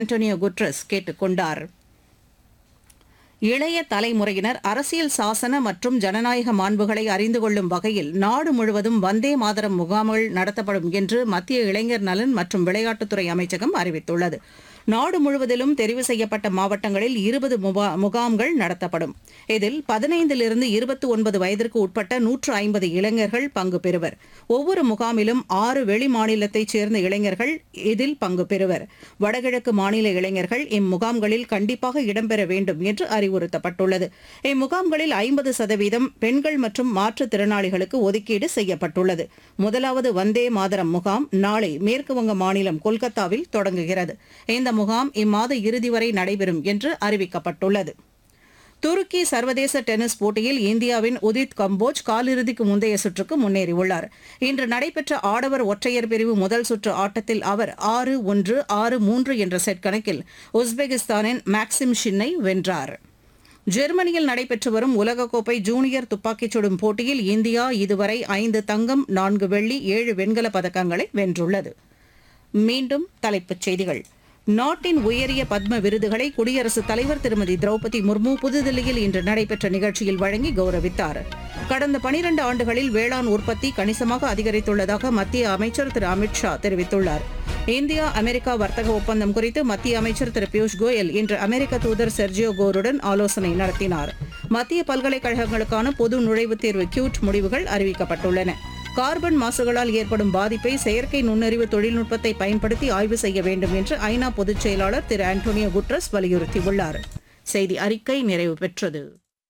Antonio Guterres கேட்டுக் கொண்டார் இளைய தலைமுறையினர் அரசியல் சாசன மற்றும் ஜனநாயக மாண்புகளை அறிந்து கொள்ளும் வகையில் நாடு முழுவதும் வந்தே மாதரம் முகாம்கள் நடத்தப்படும் என்று மத்திய இளைஞர் நலன் மற்றும் விளையாட்டுத்துறை அமைச்சகம் அறிவித்துள்ளது நாடு முழுவதிலும் தெரிவு செய்யப்பட்ட மாவட்டங்களில் இருபது முகாம்கள் நடத்தப்படும் இதில் பதினைந்திலிருந்து இருபத்தி ஒன்பது வயதிற்கு உட்பட்ட நூற்று ஐம்பது இளைஞர்கள் பங்கு பெறுவர் ஒவ்வொரு முகாமிலும் ஆறு வெளி மாநிலத்தைச் சேர்ந்த இளைஞர்கள் இதில் பங்கு பெறுவர் வடகிழக்கு மாநில இளைஞர்கள் இம்முகாம்களில் கண்டிப்பாக இடம்பெற வேண்டும் என்று அறிவுறுத்தப்பட்டுள்ளது இம்முகாம்களில் ஐம்பது சதவீதம் பெண்கள் மற்றும் மாற்றுத்திறனாளிகளுக்கு ஒதுக்கீடு செய்யப்பட்டுள்ளது முதலாவது வந்தே மாதரம் முகாம் நாளை மேற்குவங்க மாநிலம் கொல்கத்தாவில் தொடங்குகிறது இந்த முகாம் இம்மாத இறுதி வரை நடைபெறும் என்று அறிவிக்கப்பட்டுள்ளது துருக்கி சர்வதேச டென்னிஸ் போட்டியில் இந்தியாவின் உதித் கம்போஜ் காலிறுதிக்கு முந்தைய சுற்றுக்கு முன்னேறியுள்ளார் இன்று நடைபெற்ற ஆடவர் ஒற்றையர் பிரிவு முதல் சுற்று ஆட்டத்தில் அவர் ஆறு ஒன்று ஆறு மூன்று என்ற செட் கணக்கில் உஸ்பெகிஸ்தானின் மேக்சிம் ஷின்னை வென்றார் ஜெர்மனியில் நடைபெற்று வரும் உலகக்கோப்பை ஜூனியர் துப்பாக்கிச் சுடும் போட்டியில் இந்தியா இதுவரை ஐந்து தங்கம் நான்கு வெள்ளி ஏழு வெண்கலப் பதக்கங்களை வென்றுள்ளது மீண்டும் தலைப்புச் செய்திகள் நாட்டின் உயரிய பத்ம விருதுகளை குடியரசுத் தலைவர் திருமதி திரௌபதி முர்மு புதுதில்லியில் இன்று நடைபெற்ற நிகழ்ச்சியில் வழங்கி கௌரவித்தார் கடந்த பனிரண்டு ஆண்டுகளில் வேளாண் உற்பத்தி கணிசமாக அதிகரித்துள்ளதாக மத்திய அமைச்சர் திரு அமித் ஷா தெரிவித்துள்ளார் இந்தியா அமெரிக்கா வர்த்தக ஒப்பந்தம் குறித்து மத்திய அமைச்சர் திரு பியூஷ் கோயல் இன்று அமெரிக்க தூதர் செர்ஜியோ கோருடன் ஆலோசனை நடத்தினார் மத்திய பல்கலைக்கழகங்களுக்கான பொது நுழைவுத் தேர்வு கியூட் முடிவுகள் அறிவிக்கப்பட்டுள்ளன கார்பன் மாசுகளால் ஏற்படும் பாதிப்பை செயற்கை நுண்ணறிவு தொழில்நுட்பத்தை பயன்படுத்தி ஆய்வு செய்ய வேண்டும் என்று ஐநா பொதுச் செயலாளர் திரு ஆண்டோனியோ குட்ரஸ் வலியுறுத்தியுள்ளார் செய்தி அறிக்கை நிறைவு பெற்றது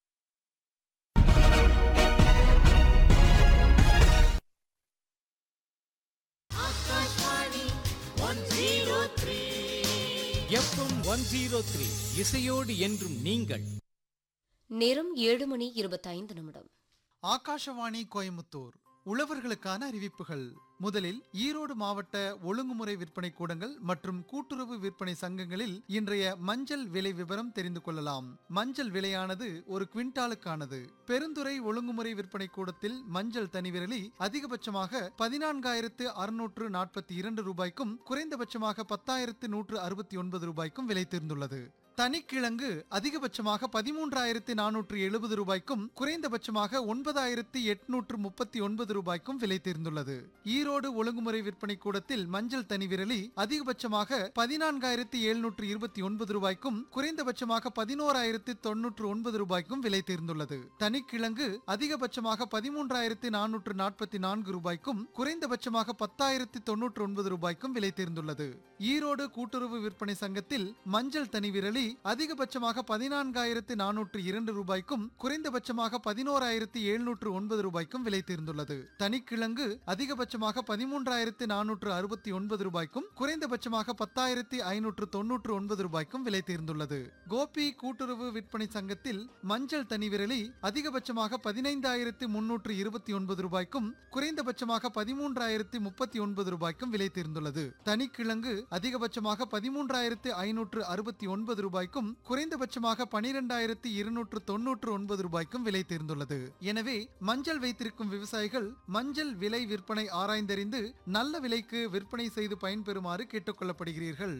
எஃப்எம் ஒன் ஜீரோ த்ரீ இசையோடு என்றும் நீங்கள் நேரம் ஏழு மணி இருபத்தைந்து நிமிடம் ஆகாஷவாணி கோயமுத்தூர் உழவர்களுக்கான அறிவிப்புகள் முதலில் ஈரோடு மாவட்ட ஒழுங்குமுறை விற்பனை கூடங்கள் மற்றும் கூட்டுறவு விற்பனை சங்கங்களில் இன்றைய மஞ்சள் விலை விவரம் தெரிந்து கொள்ளலாம் மஞ்சள் விலையானது ஒரு குவிண்டாலுக்கானது பெருந்துறை ஒழுங்குமுறை விற்பனை கூடத்தில் மஞ்சள் தனிவிரலி அதிகபட்சமாக பதினான்காயிரத்து அறுநூற்று நாற்பத்தி இரண்டு ரூபாய்க்கும் குறைந்தபட்சமாக பத்தாயிரத்து நூற்று அறுபத்தி ஒன்பது ரூபாய்க்கும் விலை தேர்ந்துள்ளது தனிக்கிழங்கு அதிகபட்சமாக பதிமூன்றாயிரத்தி நானூற்று எழுபது ரூபாய்க்கும் குறைந்தபட்சமாக ஒன்பதாயிரத்தி எட்நூற்று முப்பத்தி ஒன்பது ரூபாய்க்கும் விலை தேர்ந்துள்ளது ஈரோடு ஒழுங்குமுறை விற்பனை கூடத்தில் மஞ்சள் தனி விரலி அதிகபட்சமாக பதினான்காயிரத்தி எழுநூற்று இருபத்தி ஒன்பது ரூபாய்க்கும் குறைந்தபட்சமாக பதினோராயிரத்தி தொன்னூற்று ஒன்பது ரூபாய்க்கும் விலை தேர்ந்துள்ளது தனிக்கிழங்கு அதிகபட்சமாக பதிமூன்றாயிரத்தி நானூற்று நாற்பத்தி நான்கு ரூபாய்க்கும் குறைந்தபட்சமாக பத்தாயிரத்தி தொன்னூற்று ஒன்பது ரூபாய்க்கும் விலை தேர்ந்துள்ளது ஈரோடு கூட்டுறவு விற்பனை சங்கத்தில் மஞ்சள் தனி விரலி அதிகபட்சமாக பதினான்காயிரத்து நானூற்று இரண்டு ரூபாய்க்கும் குறைந்தபட்சமாக பதினோராயிரத்தி எழுநூற்று ஒன்பது ரூபாய்க்கும் விலை தேர்ந்துள்ளது தனிக்கிழங்கு அதிகபட்சமாக பதிமூன்றாயிரத்து நானூற்று அறுபத்தி ஒன்பது ரூபாய்க்கும் குறைந்தபட்சமாக பத்தாயிரத்தி ஐநூற்று தொன்னூற்று ஒன்பது ரூபாய்க்கும் விலை தேர்ந்துள்ளது கோபி கூட்டுறவு விற்பனை சங்கத்தில் மஞ்சள் தனி விரலி அதிகபட்சமாக பதினைந்தாயிரத்து முன்னூற்று இருபத்தி ஒன்பது ரூபாய்க்கும் குறைந்தபட்சமாக பதிமூன்றாயிரத்தி முப்பத்தி ஒன்பது ரூபாய்க்கும் விலை தேர்ந்துள்ளது தனிக்கிழங்கு அதிகபட்சமாக பதிமூன்றாயிரத்து ஐநூற்று அறுபத்தி ஒன்பது ரூபாய்க்கும் குறைந்தபட்சமாக பனிரெண்டாயிரத்தி இருநூற்று தொன்னூற்று ஒன்பது ரூபாய்க்கும் விலை தேர்ந்துள்ளது எனவே மஞ்சள் வைத்திருக்கும் விவசாயிகள் மஞ்சள் விலை விற்பனை ஆராய்ந்தறிந்து நல்ல விலைக்கு விற்பனை செய்து பயன்பெறுமாறு கேட்டுக்கொள்ளப்படுகிறீர்கள்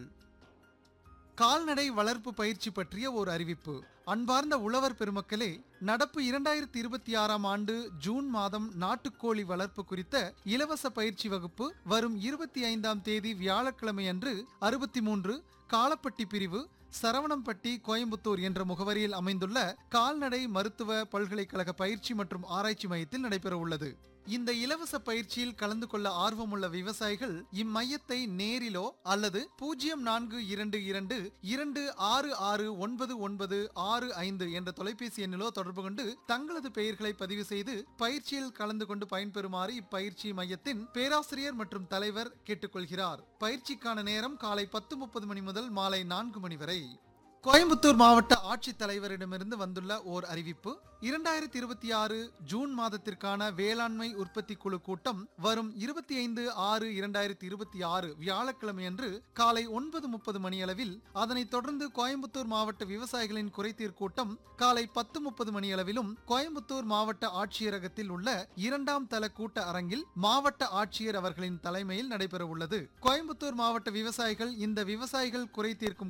கால்நடை வளர்ப்பு பயிற்சி பற்றிய ஒரு அறிவிப்பு அன்பார்ந்த உழவர் பெருமக்களே நடப்பு இரண்டாயிரத்தி இருபத்தி ஆறாம் ஆண்டு ஜூன் மாதம் நாட்டுக்கோழி வளர்ப்பு குறித்த இலவச பயிற்சி வகுப்பு வரும் இருபத்தி ஐந்தாம் தேதி வியாழக்கிழமை அன்று அறுபத்தி மூன்று காலப்பட்டி பிரிவு சரவணம்பட்டி கோயம்புத்தூர் என்ற முகவரியில் அமைந்துள்ள கால்நடை மருத்துவ பல்கலைக்கழக பயிற்சி மற்றும் ஆராய்ச்சி மையத்தில் நடைபெற உள்ளது இந்த இலவச பயிற்சியில் கலந்து கொள்ள ஆர்வமுள்ள விவசாயிகள் இம்மையத்தை நேரிலோ அல்லது பூஜ்ஜியம் நான்கு இரண்டு இரண்டு இரண்டு ஆறு ஆறு ஒன்பது ஒன்பது ஆறு ஐந்து என்ற தொலைபேசி எண்ணிலோ தொடர்பு கொண்டு தங்களது பெயர்களை பதிவு செய்து பயிற்சியில் கலந்து கொண்டு பயன்பெறுமாறு இப்பயிற்சி மையத்தின் பேராசிரியர் மற்றும் தலைவர் கேட்டுக்கொள்கிறார் பயிற்சிக்கான நேரம் காலை பத்து முப்பது மணி முதல் மாலை நான்கு மணி வரை கோயம்புத்தூர் மாவட்ட ஆட்சித்தலைவரிடமிருந்து வந்துள்ள ஓர் அறிவிப்பு இரண்டாயிரத்தி இருபத்தி ஆறு ஜூன் மாதத்திற்கான வேளாண்மை உற்பத்தி குழு கூட்டம் வரும் இருபத்தி ஐந்து ஆறு இரண்டாயிரத்தி இருபத்தி ஆறு வியாழக்கிழமை அன்று காலை ஒன்பது முப்பது மணியளவில் அதனைத் தொடர்ந்து கோயம்புத்தூர் மாவட்ட விவசாயிகளின் குறைதீர் கூட்டம் காலை பத்து முப்பது மணியளவிலும் கோயம்புத்தூர் மாவட்ட ஆட்சியரகத்தில் உள்ள இரண்டாம் தள கூட்ட அரங்கில் மாவட்ட ஆட்சியர் அவர்களின் தலைமையில் நடைபெற உள்ளது கோயம்புத்தூர் மாவட்ட விவசாயிகள் இந்த விவசாயிகள் குறை தீர்க்கும்